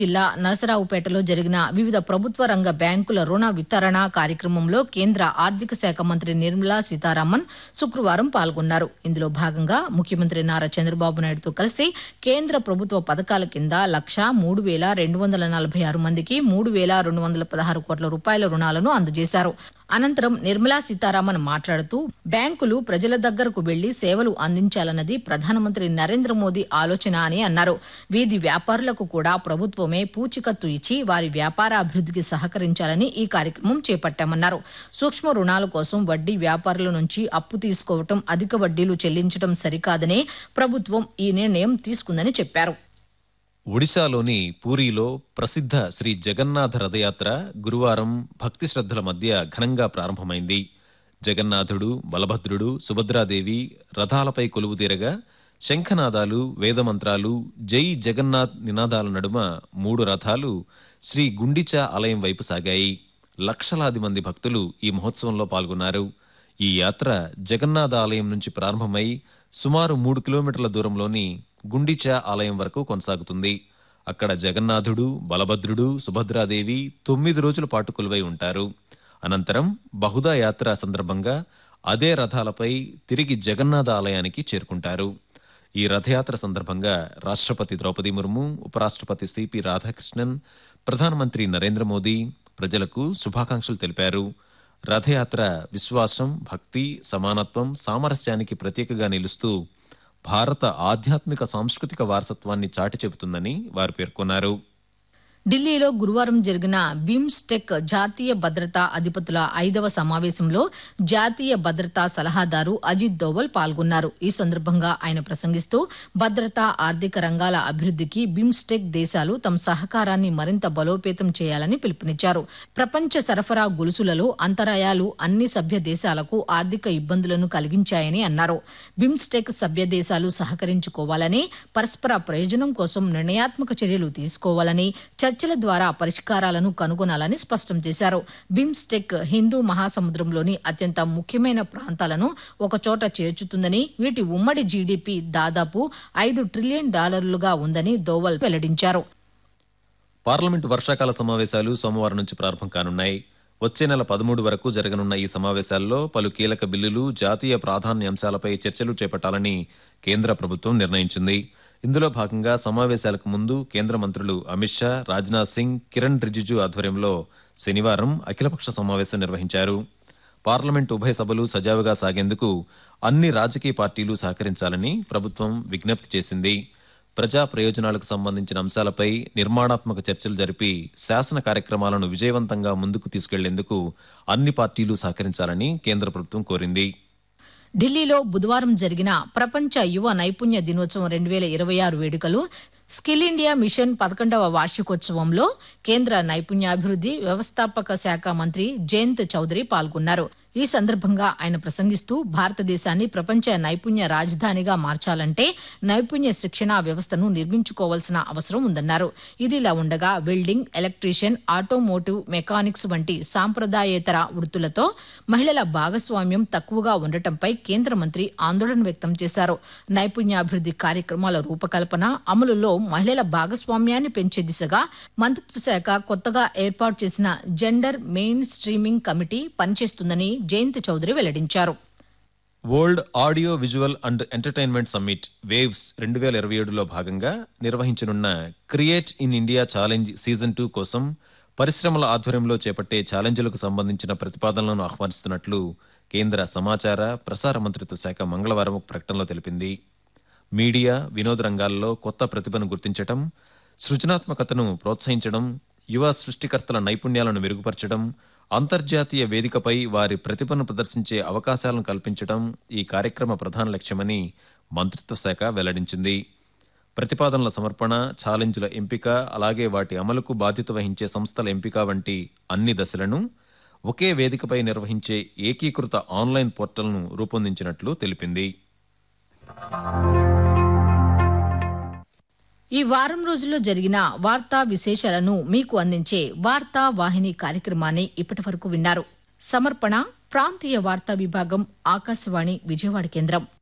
జిల్లా నరసరావుపేటలో జరిగిన వివిధ ప్రభుత్వ రంగ బ్యాంకుల రుణ వితరణ కార్యక్రమంలో కేంద్ర ఆర్థిక శాఖ మంత్రి నిర్మలా సీతారామన్ శుక్రవారం పాల్గొన్నారు ఇందులో భాగంగా ముఖ్యమంత్రి నారా చంద్రబాబు నాయుడుతో కలిసి కేంద్ర ప్రభుత్వ పథకాల కింద లక్ష మూడు వేల రెండు వందల నలభై ఆరు మందికి మూడు వేల రెండు వందల పదహారు కోట్ల రూపాయల రుణాలను అందజేశారు అనంతరం నిర్మలా సీతారామన్ మాట్లాడుతూ బ్యాంకులు ప్రజల దగ్గరకు వెళ్లి సేవలు అందించాలన్నది ప్రధానమంత్రి నరేంద్ర మోదీ ఆలోచన అని అన్నారు వీధి వ్యాపారులకు కూడా ప్రభుత్వమే పూచికత్తు ఇచ్చి వారి వ్యాపార అభివృద్ధికి సహకరించాలని ఈ కార్యక్రమం చేపట్టామన్నారు సూక్ష్మ రుణాల కోసం వడ్డీ వ్యాపారుల నుంచి అప్పు తీసుకోవటం అధిక వడ్డీలు చెల్లించడం సరికాదనే ప్రభుత్వం ఈ నిర్ణయం తీసుకుందని చెప్పారు ఒడిశాలోని పూరీలో ప్రసిద్ధ శ్రీ జగన్నాథ రథయాత్ర గురువారం భక్తి శ్రద్ధల మధ్య ఘనంగా ప్రారంభమైంది జగన్నాథుడు బలభద్రుడు సుభద్రాదేవి రథాలపై కొలువు తీరగా శంఖనాదాలు వేదమంత్రాలు జై జగన్నాథ్ నినాదాల నడుమ మూడు రథాలు శ్రీ గుండిచా ఆలయం వైపు సాగాయి లక్షలాది మంది భక్తులు ఈ మహోత్సవంలో పాల్గొన్నారు ఈ యాత్ర జగన్నాథ ఆలయం నుంచి ప్రారంభమై సుమారు మూడు కిలోమీటర్ల దూరంలోని గుండిచా ఆలయం వరకు కొనసాగుతుంది అక్కడ జగన్నాథుడు బలభద్రుడు సుభద్రాదేవి తొమ్మిది రోజుల పాటు కొలువై ఉంటారు అనంతరం బహుదా యాత్ర సందర్భంగా అదే రథాలపై తిరిగి జగన్నాథ ఆలయానికి చేరుకుంటారు ఈ రథయాత్ర సందర్భంగా రాష్ట్రపతి ద్రౌపది ముర్ము ఉపరాష్ట్రపతి సిపి రాధాకృష్ణన్ ప్రధానమంత్రి నరేంద్ర మోదీ ప్రజలకు శుభాకాంక్షలు తెలిపారు రథయాత్ర విశ్వాసం భక్తి సమానత్వం సామరస్యానికి ప్రతీకగా నిలుస్తూ భారత ఆధ్యాత్మిక సాంస్కృతిక వారసత్వాన్ని చాటి చెబుతుందని వారు పేర్కొన్నారు ఢిల్లీలో గురువారం జరిగిన బిమ్స్టెక్ జాతీయ భద్రతా అధిపతుల ఐదవ సమావేశంలో జాతీయ భద్రతా సలహాదారు అజిత్ దోవల్ పాల్గొన్నారు ఈ సందర్భంగా ఆయన ప్రసంగిస్తూ భద్రతా ఆర్థిక రంగాల అభివృద్ధికి బిమ్స్టెక్ దేశాలు తమ సహకారాన్ని మరింత బలోపేతం చేయాలని పిలుపునిచ్చారు ప్రపంచ సరఫరా గొలుసులలో అంతరాయాలు అన్ని సభ్య దేశాలకు ఆర్థిక ఇబ్బందులను కలిగించాయని అన్నారు బిమ్స్టెక్ సభ్య దేశాలు సహకరించుకోవాలని పరస్పర ప్రయోజనం కోసం నిర్ణయాత్మక చర్యలు తీసుకోవాలని చర్చల ద్వారా పరిష్కారాలను కనుగొనాలని స్పష్టం చేశారు బిమ్స్టెక్ హిందూ మహాసముద్రంలోని అత్యంత ముఖ్యమైన ప్రాంతాలను ఒకచోట చేర్చుతుందని వీటి ఉమ్మడి జీడీపీ దాదాపు ఐదు ట్రిలియన్ డాలర్లుగా ఉందని దోవల్ వెల్లడించారు పార్లమెంటు వర్షాకాల సమావేశాలు సోమవారం నుంచి ప్రారంభం కానున్నాయి వచ్చే నెల పదమూడు వరకు జరగనున్న ఈ సమావేశాల్లో పలు కీలక బిల్లులు జాతీయ ప్రాధాన్య అంశాలపై చర్చలు చేపట్టాలని కేంద్ర ప్రభుత్వం నిర్ణయించింది ఇందులో భాగంగా సమావేశాలకు ముందు కేంద్ర మంత్రులు అమిత్ షా రాజ్నాథ్ సింగ్ కిరణ్ రిజిజు ఆధ్వర్యంలో శనివారం అఖిలపక్ష సమావేశం నిర్వహించారు పార్లమెంటు ఉభయ సభలు సజావుగా సాగేందుకు అన్ని రాజకీయ పార్టీలు సహకరించాలని ప్రభుత్వం విజ్ఞప్తి చేసింది ప్రజా ప్రయోజనాలకు సంబంధించిన అంశాలపై నిర్మాణాత్మక చర్చలు జరిపి శాసన కార్యక్రమాలను విజయవంతంగా ముందుకు తీసుకెళ్లేందుకు అన్ని పార్టీలు సహకరించాలని కేంద్ర ప్రభుత్వం కోరింది ఢిల్లీలో బుధవారం జరిగిన ప్రపంచ యువ నైపుణ్య దినోత్సవం రెండు వేల ఇరవై ఆరు వేడుకలు స్కిల్ ఇండియా మిషన్ పదకొండవ వార్షికోత్సవంలో కేంద్ర నైపుణ్యాభివృద్ధి వ్యవస్థాపక శాఖ మంత్రి జయంత్ చౌదరి పాల్గొన్నారు ఈ సందర్భంగా ఆయన ప్రసంగిస్తూ భారతదేశాన్ని ప్రపంచ నైపుణ్య రాజధానిగా మార్చాలంటే నైపుణ్య శిక్షణా వ్యవస్థను నిర్మించుకోవాల్సిన అవసరం ఉందన్నారు ఇదిలా ఉండగా వెల్డింగ్ ఎలక్ట్రీషియన్ ఆటోమోటివ్ మెకానిక్స్ వంటి సాంప్రదాయేతర వృత్తులతో మహిళల భాగస్వామ్యం తక్కువగా ఉండటంపై కేంద్ర మంత్రి ఆందోళన వ్యక్తం చేశారు నైపుణ్యాభివృద్ధి కార్యక్రమాల రూపకల్పన అమలులో మహిళల భాగస్వామ్యాన్ని పెంచే దిశగా మంత్రిత్వ శాఖ కొత్తగా ఏర్పాటు చేసిన జెండర్ మెయిన్ స్ట్రీమింగ్ కమిటీ పనిచేస్తుందని జయంత్ చౌదరి వెల్లడించారు world audio visual and entertainment summit waves రెండు వేల ఇరవై ఏడులో భాగంగా నిర్వహించనున్న create in India challenge season two కోసం పరిశ్రమల ఆధ్వర్యంలో చేపట్టే ఛాలెంజ్లకు సంబంధించిన ప్రతిపాదనలను ఆహ్వానిస్తున్నట్లు కేంద్ర సమాచార ప్రసార మంత్రిత్వ శాఖ మంగళవారం ఒక ప్రకటనలో తెలిపింది మీడియా వినోద రంగాల్లో కొత్త ప్రతిభను గుర్తించడం సృజనాత్మకతను ప్రోత్సహించడం యువ సృష్టికర్తల నైపుణ్యాలను మెరుగుపరచడం అంతర్జాతీయ వేదికపై వారి ప్రతిభను ప్రదర్శించే అవకాశాలను కల్పించడం ఈ కార్యక్రమ ప్రధాన లక్ష్యమని మంత్రిత్వ శాఖ వెల్లడించింది ప్రతిపాదనల సమర్పణ ఛాలెంజ్ల ఎంపిక అలాగే వాటి అమలుకు బాధ్యత వహించే సంస్థల ఎంపిక వంటి అన్ని దశలను ఒకే వేదికపై నిర్వహించే ఏకీకృత ఆన్లైన్ పోర్టల్ను రూపొందించినట్లు తెలిపింది ఈ వారం రోజుల్లో జరిగిన వార్తా విశేషాలను మీకు అందించే వార్తా వాహిని కార్యక్రమాన్ని ఇప్పటి వరకు విన్నారు సమర్పణ ప్రాంతీయ వార్తా విభాగం ఆకాశవాణి విజయవాడ కేంద్రం